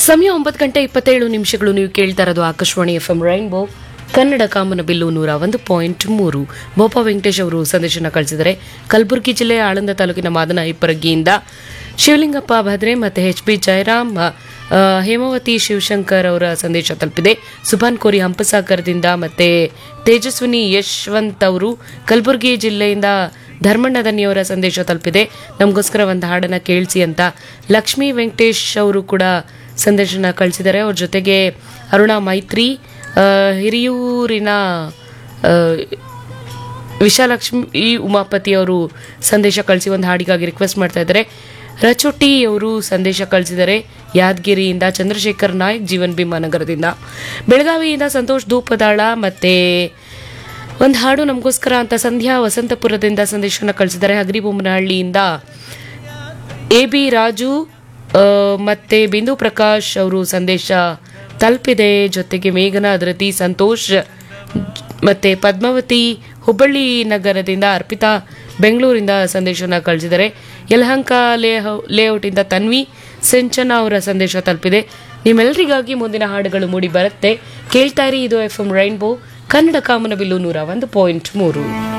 ಸಮಯ ಒಂಬತ್ತು ಗಂಟೆ ಇಪ್ಪತ್ತೇಳು ನಿಮಿಷಗಳು ನೀವು ಕೇಳ್ತಾ ಇರೋದು Akashvani F M rainbow Kannada ಕಾಮನ ಬಿಲ್ಲು ನೂರ ಒಂದು ಪಾಯಿಂಟ್ ಮೂರು ಬೋಪ ವೆಂಕಟೇಶ್ ಅವರು ಸಂದೇಶನ ಕಳಿಸಿದರೆ ಕಲಬುರಗಿ ಜಿಲ್ಲೆಯ ಆಳಂದ ತಾಲೂಕಿನ ಮಾದನ ಇಪ್ಪರಗಿಯಿಂದ ಶಿವಲಿಂಗಪ್ಪ ಭದ್ರೆ ಮತ್ತು ಎಚ್ ಪಿ ಜಯರಾಮ್ ಆ, ಹೇಮಾವತಿ ಶಿವಶಂಕರ್ ಅವರ ಸಂದೇಶ ತಲುಪಿದೆ ಸುಭಾನ್ ಕೋರಿ ಹಂಪಸಾಗರದಿಂದ ಮತ್ತೆ ತೇಜಸ್ವಿನಿ ಯಶವಂತ್ ಅವರು ಕಲಬುರಗಿ ಜಿಲ್ಲೆಯಿಂದ ಧರ್ಮಣ್ಣ ದನ್ನಿಯವರ ಸಂದೇಶ ತಲುಪಿದೆ ನಮಗೋಸ್ಕರ ಒಂದು ಹಾಡನ್ನ ಕೇಳಿಸಿ ಅಂತ ಲಕ್ಷ್ಮೀ ವೆಂಕಟೇಶ್ ಅವರು ಕೂಡ ಸಂದೇಶನ ಕಳಿಸಿದ್ದಾರೆ ಅವ್ರ ಜೊತೆಗೆ ಅರುಣಾ ಮೈತ್ರಿ ಆ, ಹಿರಿಯೂರಿನ ಆ, ವಿಶಾಲಕ್ಷ್ಮಿ ಈ ಉಮಾಪತಿ ಅವರು ಸಂದೇಶ ಕಳಿಸಿ ಒಂದು ಹಾಡಿಗಾಗಿ ರಿಕ್ವೆಸ್ಟ್ ಮಾಡ್ತಾ ಇದ್ದಾರೆ ರಚೊಟ್ಟಿ ಅವರು ಸಂದೇಶ ಕಳಿಸಿದ್ದಾರೆ ಯಾದಗಿರಿಯಿಂದ ಚಂದ್ರಶೇಖರ್ ನಾಯಕ್ ಜೀವನ್ ಭೀಮಾ ನಗರದಿಂದ ಬೆಳಗಾವಿಯಿಂದ ಸಂತೋಷ್ ಧೂಪದಾಳ ಮತ್ತೆ ಒಂದು ಹಾಡು ನಮಗೋಸ್ಕರ ಅಂತ ಸಂಧ್ಯಾ ವಸಂತಪುರದಿಂದ ಸಂದೇಶನ ಕಳಿಸಿದ್ದಾರೆ ಹಗರಿಬೊಮ್ಮನಹಳ್ಳಿಯಿಂದ ಎ ಬಿ ರಾಜು ಆ, ಮತ್ತೆ ಬಿಂದು ಪ್ರಕಾಶ್ ಅವರು ಸಂದೇಶ ತಲುಪಿದೆ ಜೊತೆಗೆ ಮೇಘನಾ ಅದರತಿ ಸಂತೋಷ್ ಮತ್ತೆ ಪದ್ಮಾವತಿ ಹುಬ್ಬಳ್ಳಿ ನಗರದಿಂದ ಅರ್ಪಿತಾ ಬೆಂಗಳೂರಿಂದ ಸಂದೇಶನ ಕಳಿಸಿದ್ದಾರೆ ಯಲಹಂಕ ಲೇಔ ಲೇಔಟಿಂದ ತನ್ವಿ ಸೆಂಚನ ಅವರ ಸಂದೇಶ ತಲುಪಿದೆ ನಿಮ್ಮೆಲ್ಲರಿಗಾಗಿ ಮುಂದಿನ ಹಾಡುಗಳು ಮೂಡಿ ಬರುತ್ತೆ ಕೇಳ್ತಾ ಇರಿ ಇದು ಎಫ್ ಎಂ ರೈನ್ಬೋ ಕನ್ನಡ ಕಾಮನಬಿಲ್ಲು ನೂರ ಒಂದು ಪಾಯಿಂಟ್ ಮೂರು